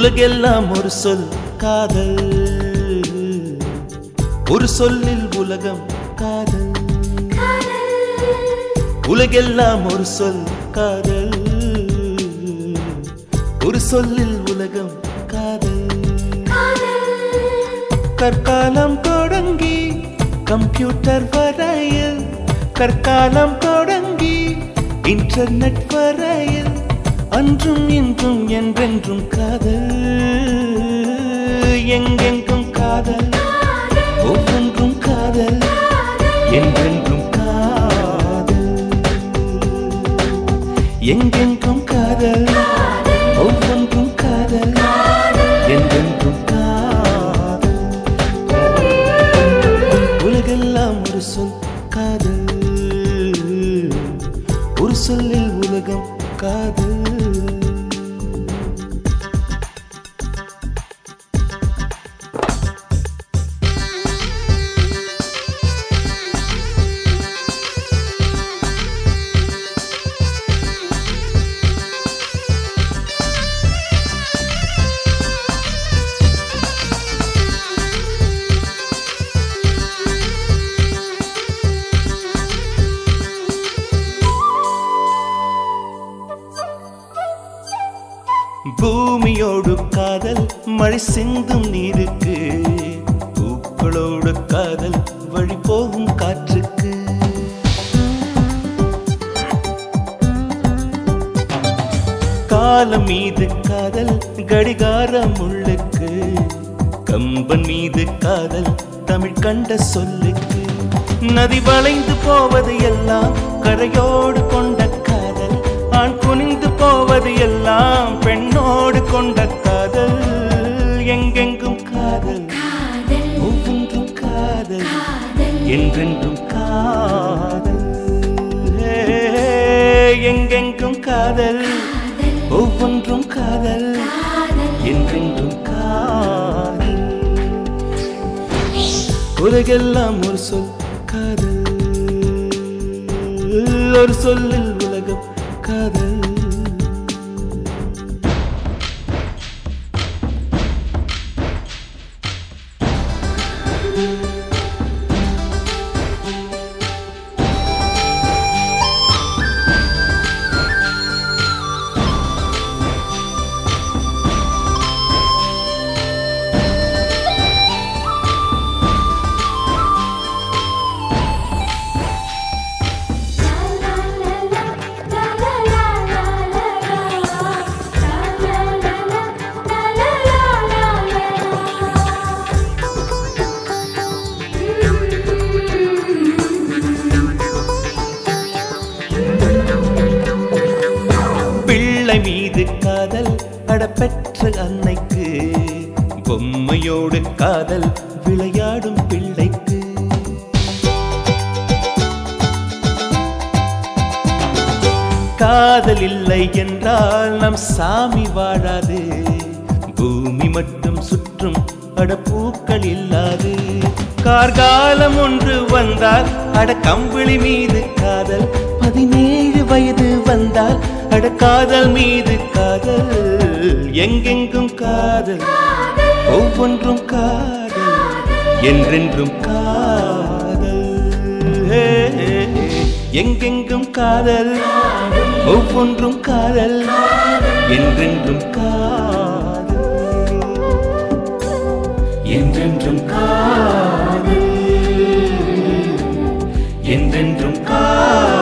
உலகெல்லாம் ஒரு சொல் காதல் ஒரு சொல்லில் உலகம் காதல் உலகெல்லாம் ஒரு சொல் காதல் ஒரு சொல்லில் உலகம் காதல் கற்காலம் தொடங்கி கம்ப்யூட்டர் வரையில் கற்காலம் தொடங்கி இன்டர்நெட் வரையில் அன்றும் இன்றும் என்றென்றும் காதல் எங்கெங்கும் காதல் ஒவ்வொன்றும் காதல் என்றென்றும் காதல் எங்கெங்கும் காதல் ஒவ்வொன்றும் காதல் என்றென்றும் காதல் உலகெல்லாம் ஒரு சொல் காதல் ஒரு சொல்லில் உலகம் காதல் பூமியோடு காதல் மழை சிந்தும் நீருக்கு பூக்களோடு காதல் வழி போகும் காற்றுக்கு காலம் மீது காதல் கடிகாரம் உள்ளுக்கு கம்பன் மீது காதல் தமிழ் கண்ட சொல்லுக்கு நதி வளைந்து போவது எல்லாம் கரையோடு கொண்ட காதல் ஆண் குனிந்து போவது எல்லாம் பெண்ணோடு கொண்ட காதல் எங்கெங்கும் காதல் ஒவ்வொன்றும் காதல் என்றென்றும் காதல் ஏ, எங்கெங்கும் காதல் ஒவ்வொன்றும் காதல் என்றென்றும் காதல் உலகெல்லாம் ஒரு சொல் காதல் ஒரு சொல்லில் உலகம் காதல் பிள்ளை மீது காதல் அடப்பெற்ற அன்னைக்கு பொம்மையோடு காதல் விளையாடும் பிள்ளைக்கு காதல் இல்லை என்றால் நம் சாமி வாழாது பூமி மட்டும் சுற்றும் அடப்பூக்கள் இல்லாது கார்காலம் ஒன்று வந்தால் அட கம்பிளி மீது காதல் பதினேழு வயது வந்தால் அட காதல் மீது காதல் எங்கெங்கும் காதல் ஒவ்வொன்றும் காதல் என்றென்றும் காதல் ஏ, எங்கெங்கும் காதல் ஒவ்வொன்றும் காதல் என்றென்றும் காதல் என்றென்றும் காதல் என்றென்றும் காதல்